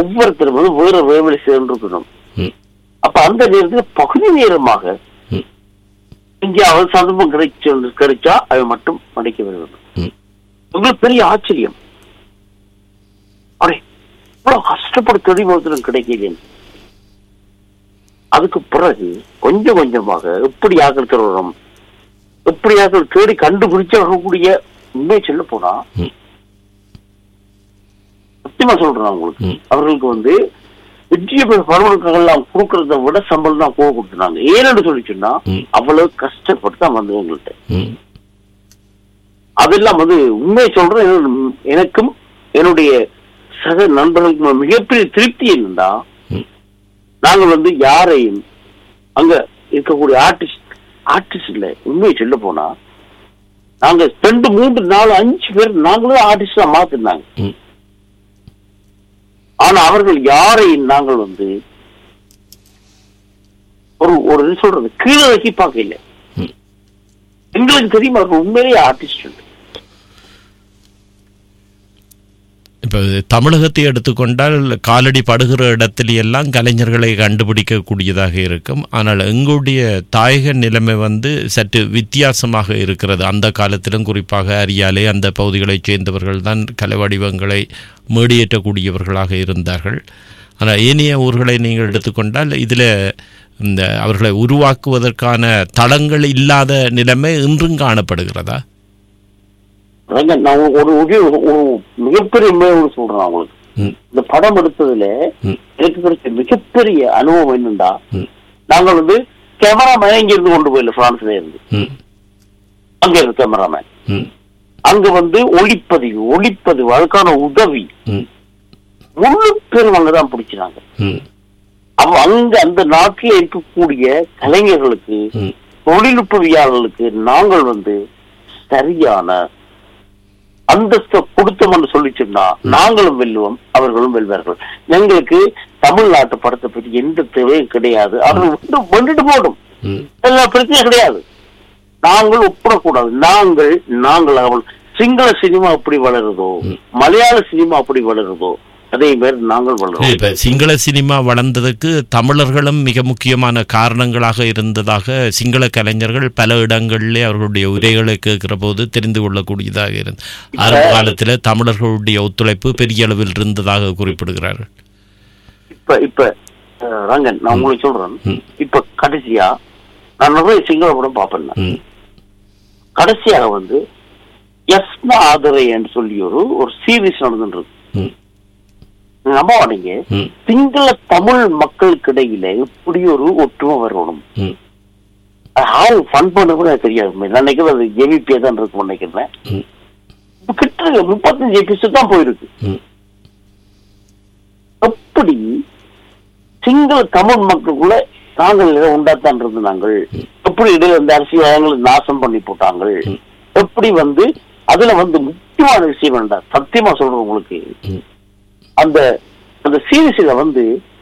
ஒவ்வொருத்தரும் வந்து வேற வேவலை சேர்ந்திருக்கணும் ம். அப்ப அந்த நேரத்தில் பகுதி நேரமாக ம். இங்கே அவர் சந்தர்ப்பம் கிடைச்சு கிடைச்சா அதை மட்டும் மடிக்க வேண்டும் ம். உங்களுக்கு பெரிய ஆச்சரியம் அடே இவ்வளவு கஷ்டப்பட்டு தெளிவுத்தனம் கிடைக்கிறேன் அதுக்கு பிறகு கொஞ்சம் கொஞ்சமாக எப்படி ஆக்கள் திருவரம் எப்படி ஆக்கள் தேடி கண்டுபிடிச்சு வரக்கூடிய உண்மையை சொல்ல போனா ம். சத்தியமா சொல்றேன் உங்களுக்கு ம். அவர்களுக்கு வந்து வெற்றிய பரவலுக்கெல்லாம் கொடுக்கறத விட சம்பளம் தான் கூட கொடுத்துனாங்க ஏன்னு சொல்லி சொன்னா ம். அவ்வளவு கஷ்டப்பட்டு தான் வந்து எங்கள்கிட்ட ம் அதெல்லாம் வந்து உண்மையை சொல்றேன் எனக்கு- எனக்கும் என்னுடைய சக நண்பர்களுக்கும் மிகப்பெரிய திருப்தி என்னன்னா ம். நாங்கள் வந்து யாரையும் அங்க இருக்கக்கூடிய ஆர்டிஸ்ட் ஆர்டிஸ்ட் இல்ல உண்மையை சொல்ல போனா நாங்க ரெண்டு மூன்று நாலு அஞ்சு பேர் நாங்களும் ஆர்டிஸ்டா மாத்திருந்தாங்க ம். ஆனா அவர்கள் யாரையும் நாங்கள் வந்து ஒரு ஒரு இது சொல்றது கீழே வைக்கி பார்க்கல ம். எங்களுக்கு தெரியுமா அவர்கள் உண்மையிலேயே ஆர்டிஸ்ட் இப்போ தமிழகத்தை எடுத்துக்கொண்டால் காலடி படுகிற இடத்துல எல்லாம் கலைஞர்களை கண்டுபிடிக்கக்கூடியதாக இருக்கும் ஆனால் எங்களுடைய தாயக நிலைமை வந்து சற்று வித்தியாசமாக இருக்கிறது அந்த காலத்திலும் குறிப்பாக அரியாலை அந்த பகுதிகளைச் சேர்ந்தவர்கள் தான் கலை வடிவங்களை மேடியேற்றக்கூடியவர்களாக இருந்தார்கள் ஆனால் ஏனைய ஊர்களை நீங்கள் எடுத்துக்கொண்டால் இதில் இந்த அவர்களை உருவாக்குவதற்கான தளங்கள் இல்லாத நிலைமை இன்றும் காணப்படுகிறதா அதாங்க, நான் ஒரு ஒரு ஒரு மிகப்பெரிய உண்மையை ஒண்ணு சொல்றேன் உங்களுக்கு ம் இந்த படம் எடுத்ததுல ம் எனக்கு கிடைச்ச மிகப்பெரிய அனுபவம் என்னன்னா ம் நாங்கள் வந்து கேமராமேன் இங்க இருந்து கொண்டு போயில பிரான்ஸ்ல இருந்து ம் அங்க இருந்து கேமராமேன் ம் அங்க வந்து ஒளிப்பதிவு ஒளிப்பதிவு அதுக்கான உதவி ம் முழு பேரும் அங்கதான் பிடிச்சாங்க ம் அவ அங்க அந்த நாட்டில் இருக்கக்கூடிய கலைஞர்களுக்கு ம் தொழில்நுட்பவியாளர்களுக்கு நாங்கள் வந்து சரியான அந்தஸ்தை கொடுத்தோம்னு சொல்லிச்சுன்னா நாங்களும் வெல்லுவோம் அவர்களும் வெல்வார்கள் எங்களுக்கு தமிழ்நாட்டு படத்தை பற்றி எந்த தேவையும் கிடையாது அவர்கள் வந்து வெண்டுட்டு போடும் ம் எல்லா பிரச்சனையும் கிடையாது நாங்கள் ஒப்பிடக்கூடாது நாங்கள் நாங்கள் அவள் சிங்கள சினிமா எப்படி வளருதோ மலையாள சினிமா அப்படி வளருதோ அதே மாதிரி நாங்கள் வளருவோம் இப்ப சிங்கள சினிமா வளர்ந்ததுக்கு தமிழர்களும் மிக முக்கியமான காரணங்களாக இருந்ததாக சிங்கள கலைஞர்கள் பல இடங்களிலே அவர்களுடைய உரைகளை கேட்கிற போது தெரிந்து கொள்ளக்கூடியதாக இருந்தது ஆரம்ப காலத்தில் தமிழர்களுடைய ஒத்துழைப்பு பெரிய அளவில் இருந்ததாக குறிப்பிடுகிறார்கள் இப்ப இப்ப அஹ், ரங்கன் நான் உங்களுக்கு சொல்றேன் ம். இப்ப கடைசியா நான் நிறைய சிங்கள படம் பார்ப்பேன் நான். ம் கடைசியாக வந்து யஸ்னா ஆதரை என்று சொல்லி ஒரு ஒரு சீரீஸ் நடந்துட்டு இருக்கு ம் நீங்க நம்ப மாட்டீங்க ம் சிங்கள தமிழ் மக்களுக்கு இடையில இப்படி ஒரு ஒற்றுமை வரணும் ம் அது யாரு ஃபன் பண்ண கூட எனக்கு தெரியாது நான் நினைக்கிறேன் அது ஜேவிபியா தான் இருக்கும் நினைக்கிறேன் ம் இப்ப கிட்ட முப்பத்தஞ்சு எபிசோட் தான் போயிருக்கு ம் எப்படி சிங்கள தமிழ் மக்களுக்குள்ள நாங்கள் இதை உண்டாத்தான் இருந்து நாங்கள் எப்படி இடையில இந்த அரசியல் நாசம் பண்ணி போட்டாங்க ம். எப்படி வந்து அதுல வந்து முக்கியமான விஷயம் வேண்டாம் சத்தியமா சொல்றேன் உங்களுக்கு ம் அந்த அந்த சீரீஸ்ல வந்து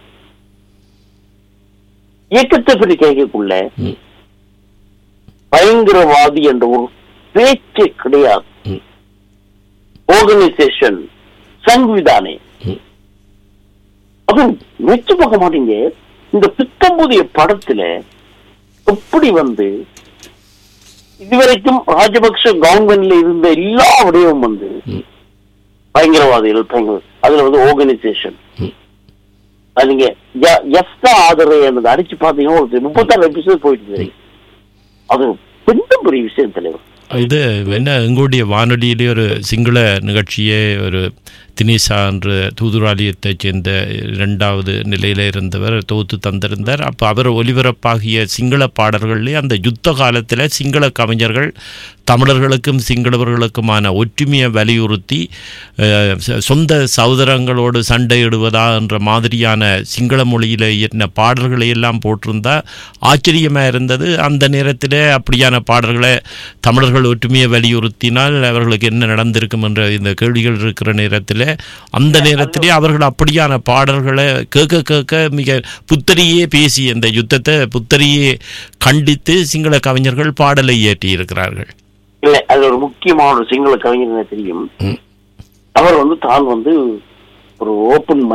இயக்கத்தை பற்றி கேட்கக்குள்ள ம் பயங்கரவாதி என்ற ஒரு பேச்சே கிடையாது ம் ஆர்கனைசேஷன் சங்விதானே ம் அதுவும் மெச்சு பார்க்க மாட்டீங்க இந்த புத்தம்புதிய படத்துல எப்படி வந்து இதுவரைக்கும் ராஜபக்ஷ கவர்மெண்ட்ல இருந்த எல்லா விடயமும் வந்து ம் பயங்கரவாதிகள் பயங்கர அதுல வந்து ஆர்கனைசேஷன் ம் அது நீங்க எஸ் தான் ஆதரவு என்னது அடிச்சு பாத்தீங்கன்னா ஒரு முப்பத்தாறு எபிசோட் போயிட்டு இருக்கு. அது பெரும் பெரிய விஷயம் தலைவர் இது என்ன எங்களுடைய வானொலியிலே ஒரு சிங்கள நிகழ்ச்சியே ஒரு தினிஷா என்ற தூதுராலயத்தைச் சேர்ந்த இரண்டாவது நிலையில் இருந்தவர் தொகுத்து தந்திருந்தார் அப்போ அவர் ஒலிபரப்பாகிய சிங்கள பாடல்களிலே அந்த யுத்த காலத்தில் சிங்கள கவிஞர்கள் தமிழர்களுக்கும் சிங்களவர்களுக்குமான ஒற்றுமையை வலியுறுத்தி அஹ், சொ- சொந்த சகோதரங்களோடு சண்டையிடுவதா என்ற மாதிரியான சிங்கள மொழியில் இயற்றின பாடல்களை எல்லாம் போட்டிருந்தா ஆச்சரியமாக இருந்தது அந்த நேரத்தில் அப்படியான பாடல்களை தமிழர்கள் ஒற்றுமையை வலியுறுத்தினால் அவர்களுக்கு என்ன நடந்திருக்கும் என்ற இந்த கேள்விகள் இருக்கிற நேரத்தில் அந்த நேரத்திலே அவர்கள் அப்படியான பாடல்களை கேட்க கேட்க மிக புத்தரியே பேசி அந்த யுத்தத்தை புத்தரியே கண்டித்து சிங்கள கவிஞர்கள் பாடலை இயற்றி இருக்கிறார்கள் இல்ல அது ஒரு முக்கியமான ஒரு சிங்கள கவிஞர் எனக்கு தெரியும் ம். அவர் வந்து தான் வந்து ஒரு ஓப்பன்